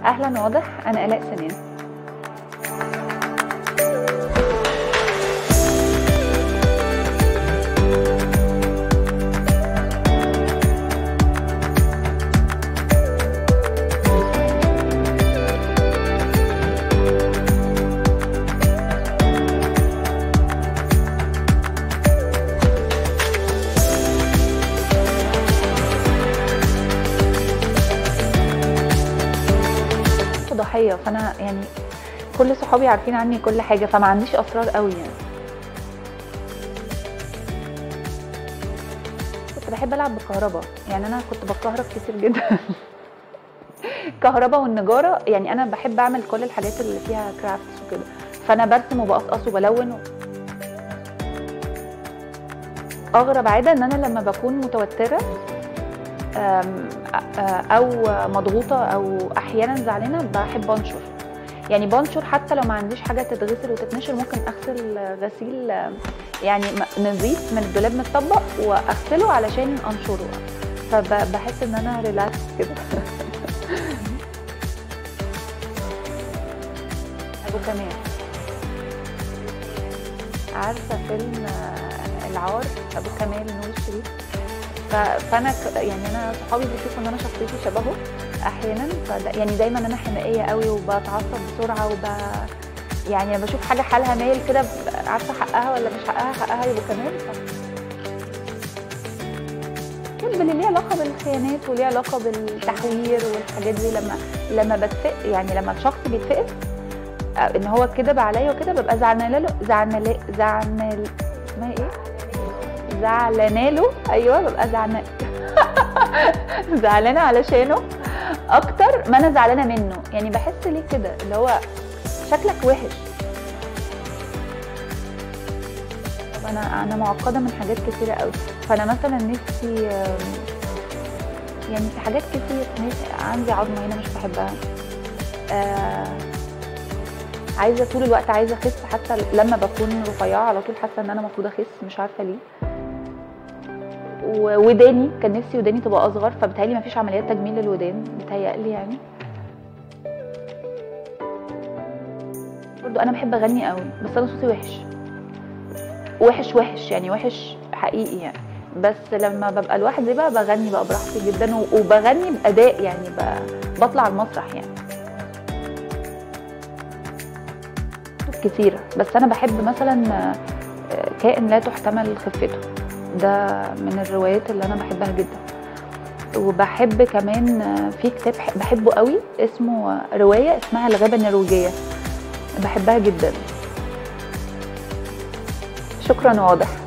اهلا واضح انا الاء سنان ضحيه فانا يعني كل صحابي عارفين عني كل حاجه فما عنديش اسرار قوي يعني كنت بحب العب بالكهرباء يعني انا كنت بتكهرب كتير جدا كهرباء والنجاره يعني انا بحب اعمل كل الحاجات اللي فيها كرافتس وكده فانا برسم وبقصقص وبلون و... اغرب عاده ان انا لما بكون متوتره أم، أ- او مضغوطه او احيانا زعلانه بحب انشر يعني بنشر حتى لو ما عنديش حاجه تتغسل وتتنشر ممكن اغسل غسيل يعني م- نظيف من الدولاب متطبق واغسله علشان انشره فبحس ان انا ريلاكس كده ابو كمال عارفه فيلم آه، العار ابو كمال نور الشريف ف- فانا ك- يعني انا صحابي بيشوفوا ان انا شخصيتي شبهه احيانا فد- يعني دايما انا حمائيه قوي وبتعصب بسرعه وب يعني لما بشوف حاجه حالها مايل كده ب- عارفه حقها ولا مش حقها حقها يبقى كمان ف... اللي ليه علاقه بالخيانات وليه علاقه بالتحوير والحاجات دي لما لما بتفق يعني لما الشخص بيتفقد آه، ان هو كذب عليا وكده ببقى زعلانه له زعلانه زعلانه اسمها ايه؟ زعلانه له ايوه ببقى زعلانه زعلانه علشانه اكتر ما انا زعلانه منه يعني بحس ليه كده اللي هو شكلك وحش طب انا انا معقده من حاجات كتيره قوي فانا مثلا نفسي آم، يعني في حاجات كتير نفسي- عندي عظمه هنا مش بحبها آه عايزه طول الوقت عايزه اخس حتى لما بكون رفيعه على طول حاسه ان انا المفروض اخس مش عارفه ليه ووداني كان نفسي وداني تبقى اصغر فبتهيألي مفيش عمليات تجميل للودان بتهيألي يعني برضو انا بحب اغني قوي بس انا صوتي وحش وحش وحش يعني وحش حقيقي يعني بس لما ببقى لوحدي بقى بغني بقى براحتي جدا و- وبغني باداء يعني ب- بطلع المسرح يعني كتيرة بس أنا بحب مثلا آه، كائن لا تحتمل خفته ده من الروايات اللي أنا بحبها جدا وبحب كمان آه، في كتاب ح- بحبه قوي اسمه آه، رواية اسمها الغابة النرويجية بحبها جدا شكرا واضح